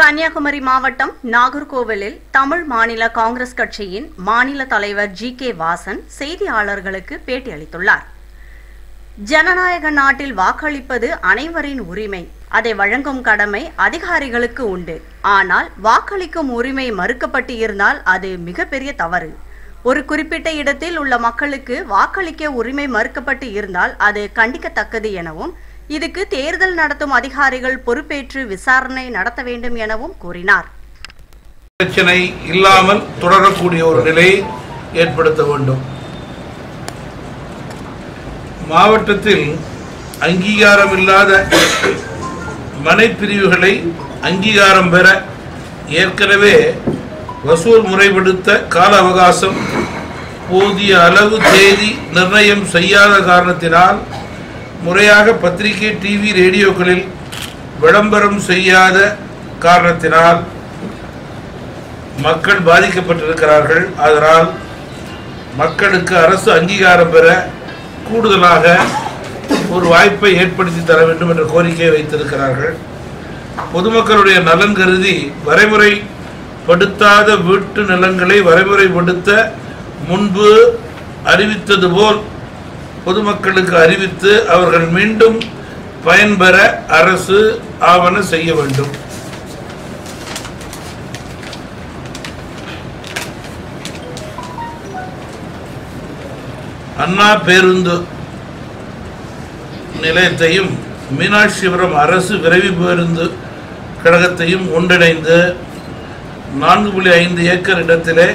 கன்னியாகுமரி மாவட்டம் நாகர்கோவிலில் தமிழ் மாநில காங்கிரஸ் கட்சியின் மாநில தலைவர் ஜி கே வாசன் செய்தியாளர்களுக்கு பேட்டியளித்துள்ளார் ஜனநாயக நாட்டில் வாக்களிப்பது அனைவரின் உரிமை அதை வழங்கும் கடமை அதிகாரிகளுக்கு உண்டு ஆனால் வாக்களிக்கும் உரிமை மறுக்கப்பட்டு இருந்தால் அது மிகப்பெரிய தவறு ஒரு குறிப்பிட்ட இடத்தில் உள்ள மக்களுக்கு வாக்களிக்க உரிமை மறுக்கப்பட்டு இருந்தால் அது கண்டிக்கத்தக்கது எனவும் இதுக்கு தேர்தல் நடத்தும் அதிகாரிகள் பொறுப்பேற்று விசாரணை நடத்த வேண்டும் எனவும் கூறினார் பிரச்சனை இல்லாமல் தொடரக்கூடிய ஒரு நிலையை ஏற்படுத்த வேண்டும் மாவட்டத்தில் அங்கீகாரம் இல்லாத மனைப்பிரிவுகளை அங்கீகாரம் பெற ஏற்கனவே வசூல் முறைப்படுத்த கால அவகாசம் போதிய அளவு தேதி நிர்ணயம் செய்யாத காரணத்தினால் முறையாக பத்திரிகை டிவி ரேடியோக்களில் விளம்பரம் செய்யாத காரணத்தினால் மக்கள் பாதிக்கப்பட்டிருக்கிறார்கள் அதனால் மக்களுக்கு அரசு அங்கீகாரம் பெற கூடுதலாக ஒரு வாய்ப்பை ஏற்படுத்தி தர வேண்டும் என்ற கோரிக்கையை வைத்திருக்கிறார்கள் பொதுமக்களுடைய நலன் கருதி வரைமுறைப்படுத்தாத வீட்டு நிலங்களை வரைமுறைப்படுத்த முன்பு அறிவித்தது போல் பொதுமக்களுக்கு அறிவித்து அவர்கள் மீண்டும் பயன்பெற அரசு ஆவண செய்ய வேண்டும் அண்ணா பேருந்து நிலையத்தையும் மீனாட்சிபுரம் அரசு விரைவு பேருந்து கழகத்தையும் ஒன்றிணைந்து நான்கு புள்ளி ஐந்து ஏக்கர் இடத்திலே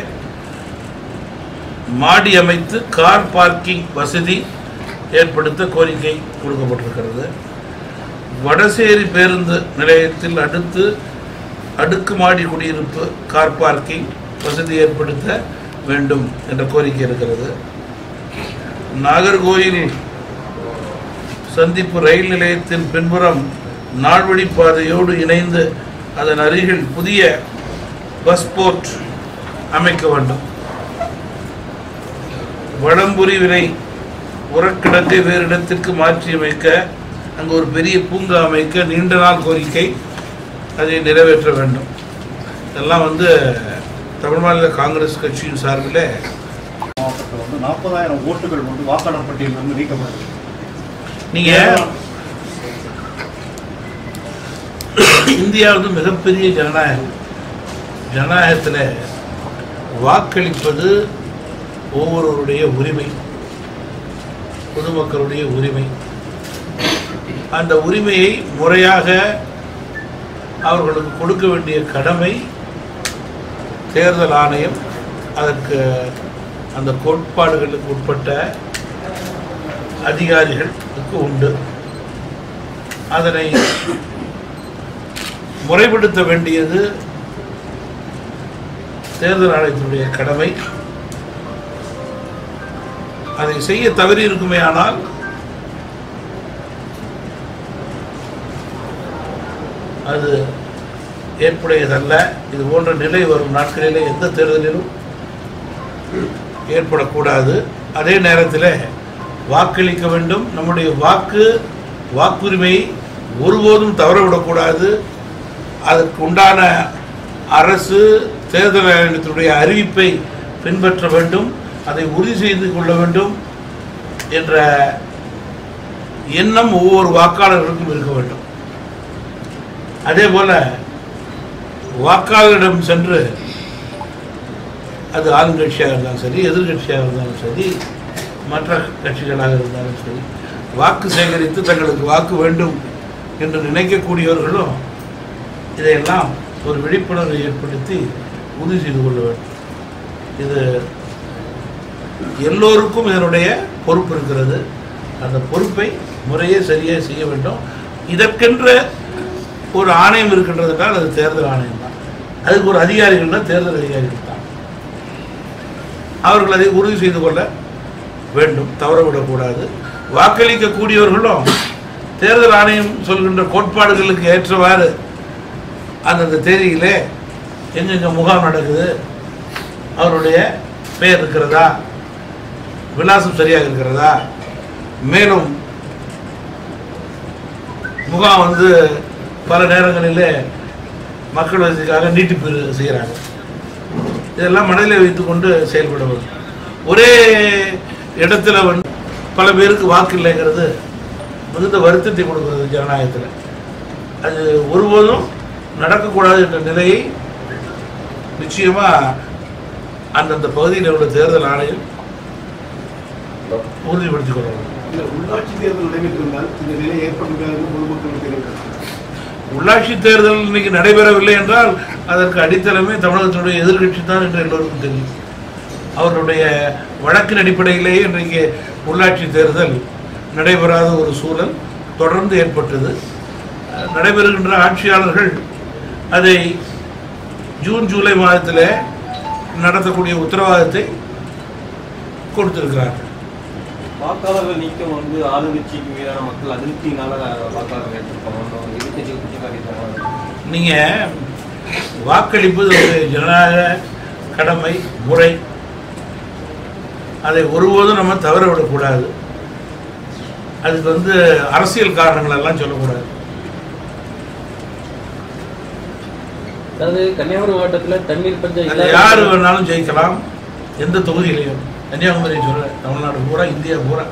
மாடி அமைத்து கார் பார்க்கிங் வசதி ஏற்படுத்த கோரிக்கை கொடுக்கப்பட்டிருக்கிறது வடசேரி பேருந்து நிலையத்தில் அடுத்து அடுக்குமாடி குடியிருப்பு கார் பார்க்கிங் வசதி ஏற்படுத்த வேண்டும் என்ற கோரிக்கை இருக்கிறது நாகர்கோயில் சந்திப்பு ரயில் நிலையத்தின் பின்புறம் நால்வழி பாதையோடு இணைந்து அதன் அருகில் புதிய பஸ் போர்ட் அமைக்க வேண்டும் வடம்புரி விலை உரக்கிடங்கை வேறு இடத்திற்கு மாற்றி அமைக்க அங்கு ஒரு பெரிய பூங்கா அமைக்க நீண்ட நாள் கோரிக்கை அதை நிறைவேற்ற வேண்டும் இதெல்லாம் வந்து தமிழ் மாநில காங்கிரஸ் கட்சியின் சார்பில் மாவட்டத்தில் வந்து நாற்பதாயிரம் ஓட்டுகள் வந்து வாக்காளர் பட்டியலில் வந்து நீக்கப்படுது நீங்க இந்தியா வந்து மிகப்பெரிய ஜனநாயகம் ஜனநாயகத்தில் வாக்களிப்பது ஒவ்வொருவருடைய உரிமை பொதுமக்களுடைய உரிமை அந்த உரிமையை முறையாக அவர்களுக்கு கொடுக்க வேண்டிய கடமை தேர்தல் ஆணையம் அதற்கு அந்த கோட்பாடுகளுக்கு உட்பட்ட அதிகாரிகளுக்கு உண்டு அதனை முறைப்படுத்த வேண்டியது தேர்தல் ஆணையத்தினுடைய கடமை அதை செய்ய தவறி இருக்குமே ஆனால் அது ஏற்புடையதல்ல இது போன்ற நிலை வரும் நாட்களிலே எந்த தேர்தலிலும் ஏற்படக்கூடாது அதே நேரத்தில் வாக்களிக்க வேண்டும் நம்முடைய வாக்கு வாக்குரிமையை ஒருபோதும் தவறவிடக்கூடாது அதற்கு உண்டான அரசு தேர்தல் ஆணையத்தினுடைய அறிவிப்பை பின்பற்ற வேண்டும் அதை உறுதி செய்து கொள்ள வேண்டும் என்ற எண்ணம் ஒவ்வொரு வாக்காளர்களுக்கும் இருக்க வேண்டும் அதே போல வாக்காளரிடம் சென்று அது ஆளுங்கட்சியாக இருந்தாலும் சரி எதிர்கட்சியாக இருந்தாலும் சரி மற்ற கட்சிகளாக இருந்தாலும் சரி வாக்கு சேகரித்து தங்களுக்கு வாக்கு வேண்டும் என்று நினைக்கக்கூடியவர்களும் இதையெல்லாம் ஒரு விழிப்புணர்வை ஏற்படுத்தி உறுதி செய்து கொள்ள வேண்டும் இது எல்லோருக்கும் இதனுடைய பொறுப்பு இருக்கிறது அந்த பொறுப்பை முறையே சரியாக செய்ய வேண்டும் இதற்கென்ற ஒரு ஆணையம் இருக்கின்றது என்றால் அது தேர்தல் ஆணையம் தான் அதுக்கு ஒரு அதிகாரிகள்னா தேர்தல் அதிகாரிகள் தான் அவர்கள் அதை உறுதி செய்து கொள்ள வேண்டும் தவறவிடக்கூடாது வாக்களிக்கக்கூடியவர்களும் தேர்தல் ஆணையம் சொல்கின்ற கோட்பாடுகளுக்கு ஏற்றவாறு அந்தந்த தேதியிலே எங்கெங்க முகாம் நடக்குது அவருடைய பெயர் இருக்கிறதா விலாசம் சரியாக இருக்கிறதா மேலும் முகாம் வந்து பல நேரங்களிலே மக்கள் வசதிக்காக நீட்டிப்பு செய்கிறாங்க இதெல்லாம் மனதில் வைத்துக்கொண்டு செயல்படுவது ஒரே இடத்துல வந்து பல பேருக்கு வாக்கு இல்லைங்கிறது மிகுந்த வருத்தத்தை கொடுக்கிறது ஜனநாயகத்தில் அது ஒருபோதும் நடக்கக்கூடாது என்ற நிலையை நிச்சயமா அந்தந்த பகுதியில் உள்ள தேர்தல் ஆணையம் உறுதிப்படுத்திக் கொள்ளணும் இந்த உள்ளாட்சி தேர்தல் நடைபெற்றிருந்தால் இந்த நிலை ஏற்பட்டிருக்காது என்று பொதுமக்கள் தெரிவிக்கிறார் உள்ளாட்சி தேர்தல் இன்னைக்கு நடைபெறவில்லை என்றால் அதற்கு அடித்தளமே தமிழகத்தினுடைய எதிர்க்கட்சி தான் என்று எல்லோருக்கும் தெரியும் அவர்களுடைய வழக்கின் அடிப்படையிலேயே இன்றைக்கு உள்ளாட்சி தேர்தல் நடைபெறாத ஒரு சூழல் தொடர்ந்து ஏற்பட்டது அஹ் நடைபெறுகின்ற ஆட்சியாளர்கள் அதை ஜூன் ஜூலை மாதத்தில் நடத்தக்கூடிய உத்தரவாதத்தை கொடுத்திருக்கிறார்கள் வாக்காளர்கள் நீக்கம் வந்து ஆளுங்கட்சிக்கு மீதான மக்கள் அதிருப்தியினால வாக்காளர்கள் ஏற்றிருப்பாங்க எதிர்கட்சி குற்றச்சாட்டு நீங்க வாக்களிப்பது ஒரு ஜனநாயக கடமை முறை அதை ஒருபோதும் நம்ம தவற விடக்கூடாது அதுக்கு வந்து அரசியல் காரணங்கள் எல்லாம் சொல்லக்கூடாது அதாவது கன்னியாகுமரி மாவட்டத்துல தண்ணீர் பஞ்சம் அது இல்லாத- யார் வேணாலும் ஜெயிக்கலாம் எந்த தொகுதியிலையும் கன்னியாகுமரி சொல்ல தமிழ்நாடு பூரா இந்தியா பூரா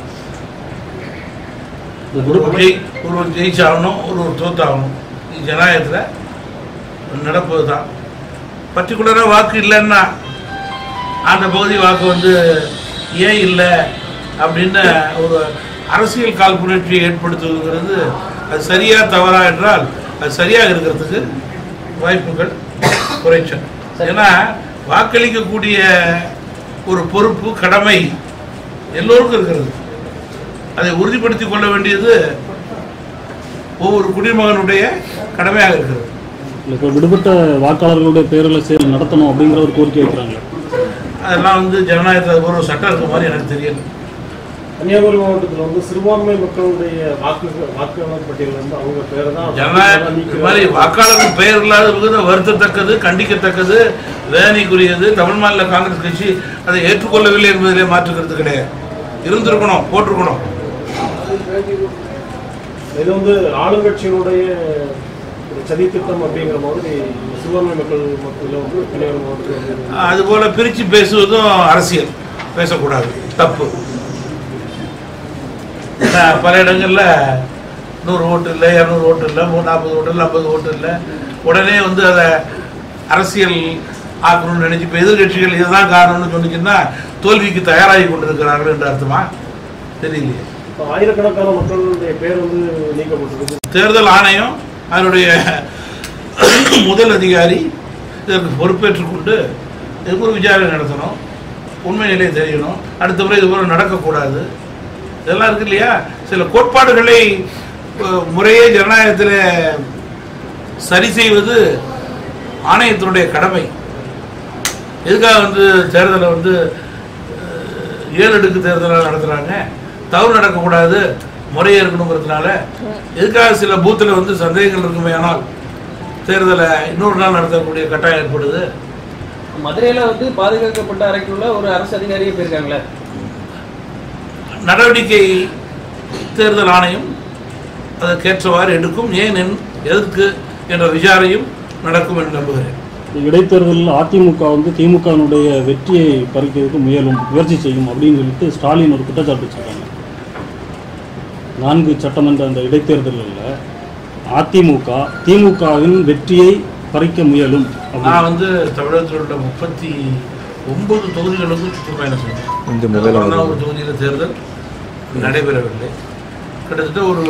இந்த ஒருவர் குடும்ப- ஜெய் ஒருவர் ஜெயிச்சாகணும் ஒருவர் தோத்தாகணும் இது ஜனநாயகத்தில் நடப்பது தான் பர்டிகுலராக வாக்கு இல்லைன்னா அந்த பகுதி வாக்கு வந்து ஏன் இல்லை அப்படின்னு ஒரு அரசியல் காழ்ப்புணர்ச்சியை ஏற்படுத்துவதுங்கிறது அது சரியா தவறா என்றால் அது சரியாக இருக்கிறதுக்கு வாய்ப்புகள் குறைச்சல் ஏன்னா வாக்களிக்கக்கூடிய ஒரு பொறுப்பு கடமை எல்லோருக்கும் இருக்கிறது அதை உறுதிப்படுத்திக் கொள்ள வேண்டியது ஒவ்வொரு குடிமகனுடைய கடமையாக இருக்கிறது இல்ல, இப்ப விடுபட்ட வாக்காளர்களுடைய பேரில் செயல் நடத்தணும் அப்படிங்கிற ஒரு கோரிக்கை வைக்கிறாங்க அதெல்லாம் வந்து ஜனநாயகத்தில் ஒரு சட்டம் இருக்க மாதிரி எனக்கு தெரியல கன்னியாகுமரி மாவட்டத்தில் வந்து சிறுபான்மை மக்களுடைய வாக்கு வாக்காளர் பட்டியல் வந்து அவங்க பேரை தான் ஜனநாயகம் இது மாதிரி வாக்காளர்கள் பெயர் இல்லாத மிகுந்த வருத்தத்தக்கது கண்டிக்கத்தக்கது வேதனைக்குரியது தமிழ் மாநில காங்கிரஸ் கட்சி அதை ஏற்றுக்கொள்ளவில்லை என்பதிலே மாற்றுக்கிறது கிடையாது இருந்திருக்கணும் போட்டிருக்கணும் இது வந்து ஆளுங்கட்சியினுடைய ஒரு சதி திட்டம் அப்படிங்கிற மாதிரி சிறுபான்மை மக்கள் மத்தியில் வந்து கன்னியாகுமரி மாவட்டத்தில் வந்து அதுபோல பிரித்து பேசுவதும் அரசியல் பேசக்கூடாது தப்பு ஏன்னா, பல இடங்கள்ல நூறு ஓட்டு இல்லை இரநூறு ஓட்டு இல்லை மூணு நாற்பது ஓட்டு இல்லை ஐம்பது ஓட்டு இல்லை உடனே வந்து அதை அரசியல் ஆக்கணும்னு நினைச்சு இப்போ எதிர்கட்சிகள் இதுதான் காரணம்னு சொன்னீங்கன்னா தோல்விக்கு தயாராகி கொண்டிருக்கிறார்கள் என்று அர்த்தமா தெரியலையே இப்போ ஆயிரக்கணக்கான மக்களுடைய பேர் வந்து நீக்கப்பட்டிருக்கு தேர்தல் ஆணையம் அதனுடைய முதல் அதிகாரி இதற்கு பொறுப்பேற்றுக் கொண்டு இதுக்கு ஒரு விசாரணை நடத்தணும் உண்மை நிலை தெரியணும் அடுத்த முறை இது போல நடக்கக்கூடாது இதெல்லாம் இருக்கு இல்லையா சில கோட்பாடுகளை அஹ், முறையே ஜனநாயகத்தில் சரி செய்வது ஆணையத்தினுடைய கடமை எதுக்காக வந்து தேர்தலை வந்து அஹ், ஏழு அடுக்கு தேர்தலாக நடத்துகிறாங்க தவறு நடக்கக்கூடாது முறையே இருக்கணுங்கிறதுனால எதுக்காக சில பூத்தில் வந்து சந்தேகங்கள் இருக்குமே ஆனால் தேர்தலை இன்னொரு நாள் நடத்தக்கூடிய கட்டாயம் ஏற்படுது மதுரையில வந்து பாதுகாக்கப்பட்ட அறைக்குள்ள ஒரு அரசு அதிகாரியே போயிருக்காங்களே நடவடிக்கை தேர்தல் ஆணையம் அதற்கேற்றவாறு எடுக்கும் ஏன் என்- எதற்கு என்ற விசாரையும் நடக்கும் என்று நம்புகிறேன் இந்த இடைத்தேர்தலில் அதிமுக வந்து திமுகவினுடைய வெற்றியை பறிக்கிறதுக்கு முயலும் முயற்சி செய்யும் அப்படின்னு சொல்லிட்டு ஸ்டாலின் ஒரு குற்றச்சாட்டு வச்சிருக்காங்க நான்கு சட்டமன்ற அந்த இடைத்தேர்தலில் அதிமுக திமுகவின் வெற்றியை பறிக்க முயலும் அப்படின்னு. நான் வந்து தமிழகத்தில் உள்ள முப்பத்தி ஒன்பது தொகுதிகளுக்கும் சுற்றுப்பயணம் செஞ்சேன் அப்புறம் தான் ஒரு தொகுதியில் தேர்தல் நடைபெறவில்லை கிட்டத்தட்ட ஒரு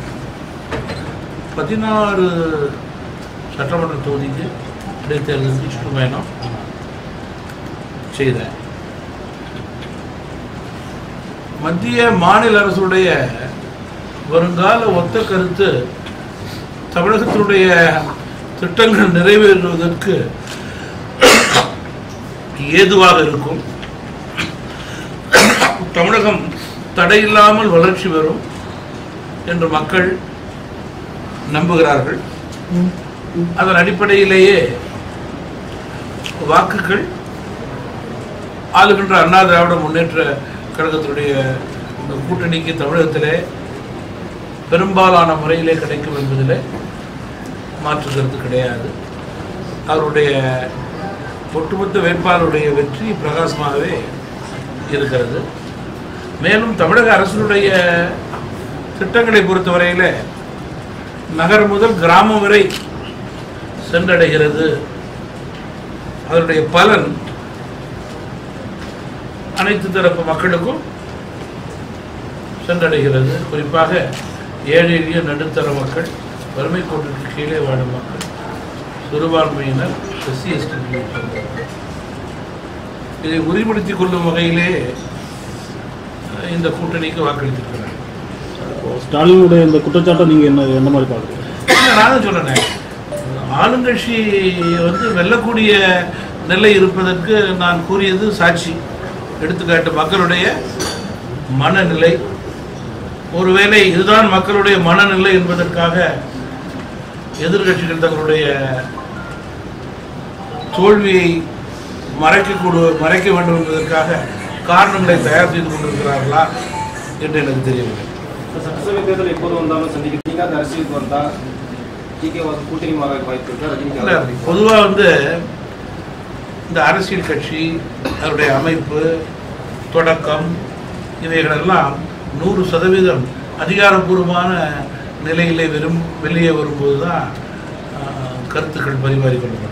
பதினாறு சட்டமன்ற தொகுதிக்கு இடைத்தேர்தலுக்கு சுற்றுப்பயணம் செய்தேன் மத்திய மாநில அரசுடைய வருங்கால ஒத்த கருத்து தமிழகத்தினுடைய திட்டங்கள் நிறைவேறுவதற்கு ஏதுவாக இருக்கும் தமிழகம் தடையில்லாமல் வளர்ச்சி பெறும் என்று மக்கள் நம்புகிறார்கள் அதன் அடிப்படையிலேயே வாக்குகள் ஆளுகின்ற அண்ணா திராவிட முன்னேற்ற கழகத்தினுடைய இந்த கூட்டணிக்கு தமிழகத்திலே பெரும்பாலான முறையிலே கிடைக்கும் என்பதில் மாற்று கருத்து கிடையாது அவருடைய ஒட்டுமொத்த வேட்பாளருடைய வெற்றி பிரகாசமாகவே இருக்கிறது மேலும் தமிழக அரசினுடைய திட்டங்களை பொறுத்தவரையில் நகர் முதல் கிராமம் வரை சென்றடைகிறது அதனுடைய பலன் அனைத்து தரப்பு மக்களுக்கும் சென்றடைகிறது குறிப்பாக ஏழை எளிய நடுத்தர மக்கள் வறுமை கோட்டிற்கு கீழே வாழும் மக்கள் சிறுபான்மையினர் எஸ்சி எஸ்டி இதை உறுதிப்படுத்திக் கொள்ளும் வகையிலே அஹ், இந்த கூட்டணிக்கு வாக்களித்திருக்கிறார் இப்போ ஸ்டாலினுடைய இந்த குற்றச்சாட்டை நீங்கள் என்ன எந்த மாதிரி பார்க்குறீங்க இல்ல, நானும் சொன்னேன் ஆளுங்கட்சி வந்து வெல்லக்கூடிய நிலை இருப்பதற்கு நான் கூறியது சாட்சி எடுத்துக்காட்டு மக்களுடைய மனநிலை ஒருவேளை இதுதான் மக்களுடைய மனநிலை என்பதற்காக எதிர்கட்சிகள் தங்களுடைய தோல்வியை மறைக்கக்கூடு மறைக்க வேண்டும் என்பதற்காக காரணங்களை தயார் செய்து கொண்டிருக்கிறார்களா என்று எனக்கு தெரியவில்லை சட்டசபை தேர்தல் எப்போது வந்தாலும் சந்திக்க நீங்க அந்த அரசியலுக்கு வந்தா டிகே வாசன் கூட்டணி மாற வாய்ப்பு இருக்கா இல்ல, ரஜினிகாந்த் பொதுவா வந்து இந்த அரசியல் கட்சி அதனுடைய அமைப்பு தொடக்கம் இவைகளெல்லாம் நூறு சதவீதம் அதிகாரப்பூர்வமான நிலையிலே வெறும் வெளியே வரும்போது தான் கருத்துக்கள் பரிமாறிக்கொள்ளப்படும்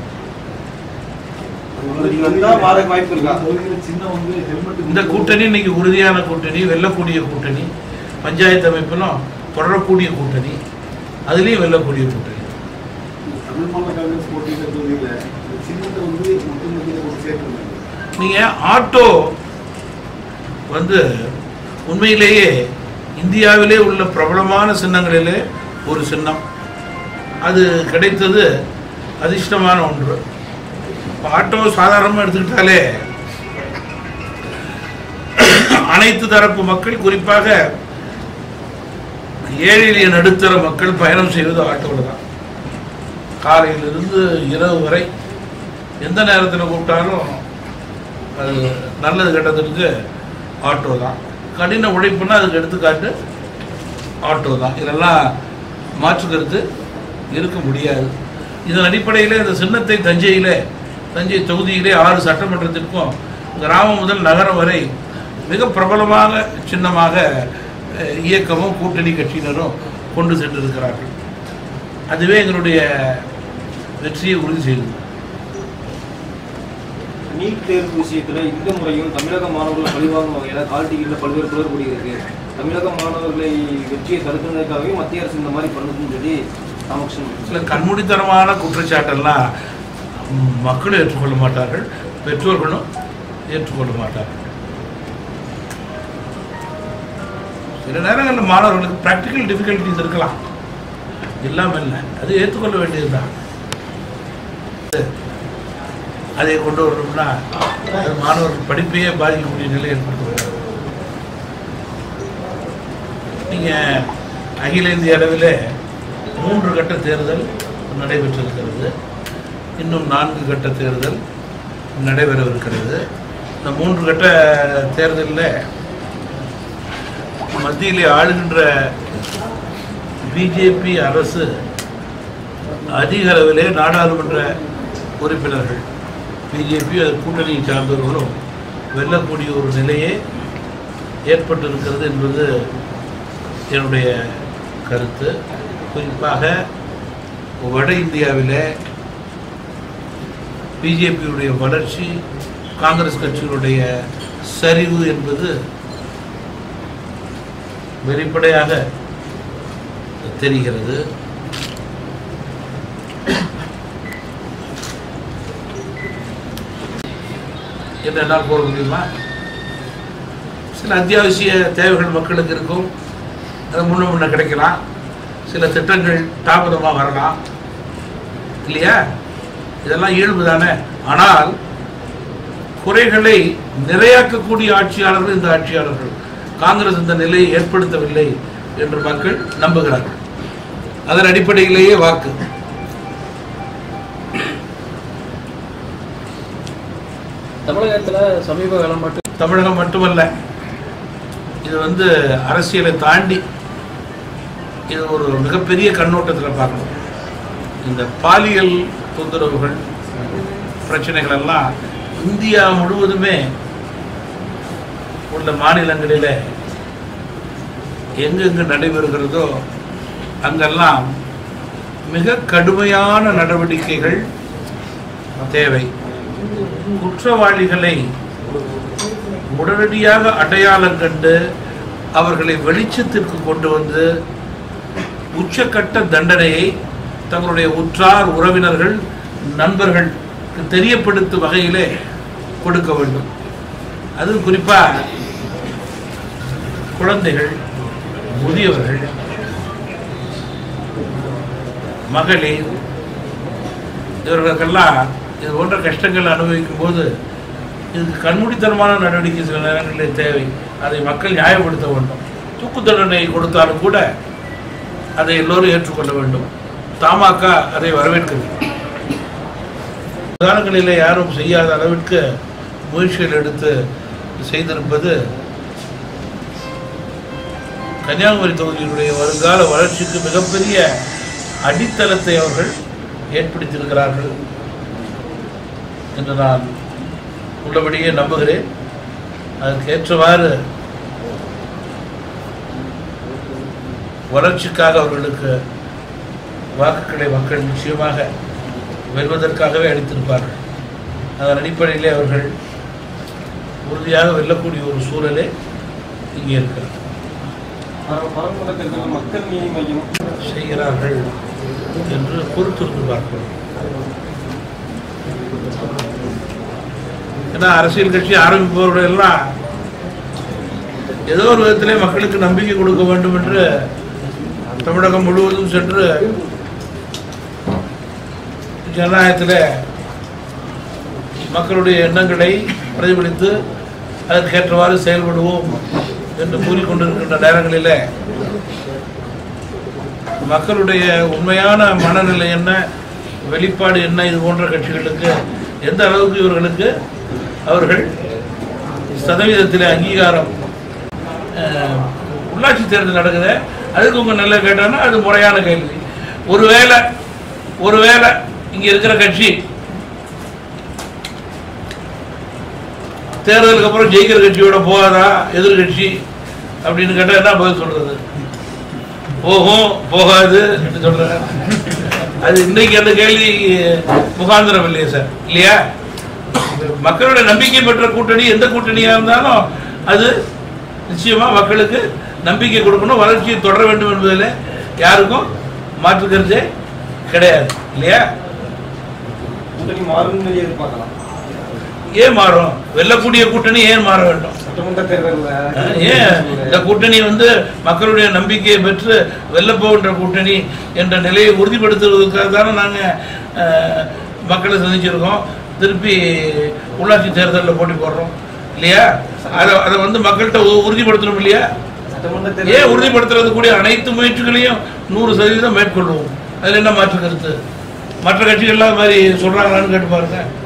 நீங்க வந்தா மாற வாய்ப்பு இருக்கா தொகுதியில் சின்னம் வந்து ஹெல்மெட் இந்த கூட்டணி இன்னைக்கு உறுதியான கூட்டணி வெல்லக்கூடிய கூட்டணி பஞ்சாயத்து அமைப்பிலும் தொடரக்கூடிய கூட்டணி அதுலேயும் வெல்லக்கூடிய கூட்டணி தமிழ் மாநில காங்கிரஸ் போட்டியிட்ட தொகுதியில் இந்த சின்னத்தை வந்து ஒட்டுமொத்தத்தில் ஒரு சேர்த்துருந்தாங்க நீங்கள் ஆட்டோ வந்து உண்மையிலேயே இந்தியாவிலே உள்ள பிரபலமான சின்னங்களிலே ஒரு சின்னம் அது கிடைத்தது அதிர்ஷ்டமான ஒன்று இப்ப ஆட்டோ சாதாரணமாக எடுத்துக்கிட்டாலே அனைத்து தரப்பு மக்கள் குறிப்பாக ஏழை எளிய நடுத்தர மக்கள் பயணம் செய்வது ஆட்டோவில் தான் காலையிலிருந்து இரவு வரை எந்த நேரத்தில் கூப்பிட்டாலும் அது நல்லது கெட்டதுக்கு ஆட்டோ தான் கடின உழைப்புன்னா அதுக்கு எடுத்துக்காட்டு ஆட்டோ தான் இதெல்லாம் மாற்று கருத்து இருக்க முடியாது இதன் அடிப்படையில் இந்த சின்னத்தை தஞ்சையிலே தஞ்சை தொகுதியிலே ஆறு சட்டமன்றத்திற்கும் கிராமம் முதல் நகரம் வரை மிக பிரபலமாக சின்னமாக அஹ், இயக்கமும் கூட்டணி கட்சியினரும் கொண்டு சென்றிருக்கிறார்கள் அதுவே எங்களுடைய வெற்றியை உறுதி செய்தது நீட் தேர்வு விஷயத்துல இந்த முறையும் தமிழக மாணவர்கள் பழிவாங்கும் வகையில கால் டிக்கெட்ல பல்வேறு குளறுபடி இருக்கு தமிழக மாணவர்களை வெற்றியை தடுக்கிறதுக்காகவே மத்திய அரசு இந்த மாதிரி பண்ணுதுன்னு சொல்லி ராமகிருஷ்ணன் சில கண்மூடித்தனமான குற்றச்சாட்டெல்லாம் ம், மக்களும் ஏற்றுக்கொள்ள மாட்டார்கள் பெற்றோர்களும் ஏற்றுக்கொள்ள மாட்டார்கள் சில நேரங்களில் மாணவர்களுக்கு ப்ராக்டிக்கல் டிஃபிகல்ட்டிஸ் இருக்கலாம் இல்லாமல் இல்லை அது ஏற்றுக்கொள்ள வேண்டியதுதான் அதை கொண்டு வரணும்னா அது மாணவர்கள் படிப்பையே பாதிக்கக்கூடிய நிலை ஏற்படுத்துகிறது நீங்கள் அகில இந்திய அளவில் மூன்று கட்ட தேர்தல் நடைபெற்றிருக்கிறது இன்னும் நான்கு கட்ட தேர்தல் நடைபெறவிருக்கிறது இந்த மூன்று கட்ட தேர்தலில் மத்தியிலே ஆளுகின்ற பிஜேபி அரசு அதிக அளவிலே நாடாளுமன்ற உறுப்பினர்கள் பிஜேபி அது கூட்டணியை சார்ந்தவர்களும் வெல்லக்கூடிய ஒரு நிலையே ஏற்பட்டிருக்கிறது என்பது என்னுடைய கருத்து குறிப்பாக வட இந்தியாவில் பிஜேபியுடைய வளர்ச்சி காங்கிரஸ் கட்சியினுடைய சரிவு என்பது வெளிப்படையாக தெரிகிறது என்று என்னால் கூற முடியுமா சில அத்தியாவசிய தேவைகள் மக்களுக்கு இருக்கும் அது முன்ன முன்ன கிடைக்கலாம் சில திட்டங்கள் தாமதமாக வரலாம் இல்லையா இதெல்லாம் இயல்பு தானே ஆனால் குறைகளை நிறையாக்கக்கூடிய ஆட்சியாளர்கள் இந்த ஆட்சியாளர்கள் காங்கிரஸ் இந்த நிலையை ஏற்படுத்தவில்லை என்று மக்கள் நம்புகிறார்கள் அதன் அடிப்படையிலேயே வாக்கு தமிழகத்துல சமீப காலம் மட்டும் தமிழகம் மட்டுமல்ல இது வந்து அரசியலை தாண்டி இது ஒரு மிகப்பெரிய கண்ணோட்டத்தில் பார்க்கணும் இந்த பாலியல் தொந்தரவுகள் பிரச்சனைகள் எல்லாம் இந்தியா முழுவதுமே உள்ள மாநிலங்களிலே எங்கெங்கு நடைபெறுகிறதோ அங்கெல்லாம் மிக கடுமையான நடவடிக்கைகள் தேவை குற்றவாளிகளை உடனடியாக அடையாளம் கண்டு அவர்களை வெளிச்சத்திற்கு கொண்டு வந்து உச்சக்கட்ட தண்டனையை தங்களுடைய உற்றார் உறவினர்கள் நண்பர்களுக்கு தெரியப்படுத்தும் வகையிலே கொடுக்க வேண்டும் அதுவும் குறிப்பாக குழந்தைகள் முதியவர்கள் மகளிர் இவர்களுக்கெல்லாம் இது போன்ற கஷ்டங்கள் அனுபவிக்கும் போது இதுக்கு கண்மூடித்தனமான நடவடிக்கை சில நேரங்களில் தேவை அதை மக்கள் நியாயப்படுத்த வேண்டும் தூக்கு தண்டனை கொடுத்தாலும் கூட அதை எல்லோரும் ஏற்றுக்கொள்ள வேண்டும் தமாக அதை வரவேற்கிறது காலங்களிலே யாரும் செய்யாத அளவிற்கு முயற்சிகள் எடுத்து செய்திருப்பது கன்னியாகுமரி தொகுதியினுடைய வருங்கால வளர்ச்சிக்கு மிகப்பெரிய அடித்தளத்தை அவர்கள் ஏற்படுத்தியிருக்கிறார்கள் என்று நான் உள்ளபடியே நம்புகிறேன் அதற்கு ஏற்றவாறு வளர்ச்சிக்காக அவர்களுக்கு வாக்குகளை மக்கள் நிச்சயமாக வெல்வதற்காகவே அளித்திருப்பார்கள் அதன் அடிப்படையிலே அவர்கள் உறுதியாக வெல்லக்கூடிய ஒரு சூழலே இங்கே இருக்கிறது பரமக்குட தேர்தலில் மக்கள் நீதி மையம் செய்கிறார்கள் என்று பொறுத்திருந்து பார்க்கிறோம் ஏன்னா அரசியல் கட்சி ஆரம்பிப்பவர்கள் எல்லாம் ஏதோ ஒரு விதத்திலே மக்களுக்கு நம்பிக்கை கொடுக்க வேண்டும் என்று தமிழகம் முழுவதும் சென்று ஜனநாயகத்தில் மக்களுடைய எண்ணங்களை பிரதிபலித்து அதற்கேற்றவாறு செயல்படுவோம் என்று கூறிக்கொண்டிருக்கின்ற நேரங்களில் மக்களுடைய உண்மையான மனநிலை என்ன வெளிப்பாடு என்ன இது போன்ற கட்சிகளுக்கு எந்த அளவுக்கு இவர்களுக்கு அவர்கள் சதவீதத்தில் அங்கீகாரம் அஹ், உள்ளாட்சி தேர்தல் நடக்குது அதுக்கு உங்க நல்ல கேட்டாங்கன்னா அது முறையான கேள்வி ஒருவேளை ஒருவேளை இங்க இருக்கிற கட்சி தேர்தலுக்கு அப்புறம் ஜெயிக்கிற கட்சியோட போகாதா எதிர்கட்சி அப்படின்னு கேட்டா என்ன பதில் சொல்றது போகும் போகாது என்று சொல்றேன் அது இன்னைக்கு அந்த கேள்வி முகாந்திரம் இல்லையா சார் இல்லையா மக்களுடைய நம்பிக்கை பெற்ற கூட்டணி எந்த கூட்டணியா இருந்தாலும் அது நிச்சயமா மக்களுக்கு நம்பிக்கை கொடுக்கணும் வளர்ச்சியை தொடர வேண்டும் என்பதில் யாருக்கும் மாற்று கருத்தே கிடையாது இல்லையா கூட்டணி மாறும்னு எதிர்பார்க்கலாம் ஏன் மாறும் வெல்லக்கூடிய கூட்டணி ஏன் மாற வேண்டும் சட்டமன்ற தேர்தலில் அஹ் ஏன் இந்த கூட்டணி வந்து மக்களுடைய நம்பிக்கையை பெற்று வெல்லப்போகின்ற கூட்டணி என்ற நிலையை உறுதிப்படுத்துவதற்காக தானே நாங்கள் மக்களை சந்திச்சிருக்கோம் திருப்பி உள்ளாட்சி தேர்தலில் போட்டி போடுறோம் இல்லையா அதை அதை வந்து மக்கள்கிட்ட உ- உறுதிப்படுத்தணும் இல்லையா சட்டமன்ற ஏன் உறுதிப்படுத்துறது கூடிய அனைத்து முயற்சிகளையும் நூறு சதவீதம் மேற்கொள்வோம் அதில் என்ன மாற்று கருத்து மற்ற கட்சிகள்லாம் இது மாதிரி சொல்றாங்களான்னு கேட்டு பாருங்க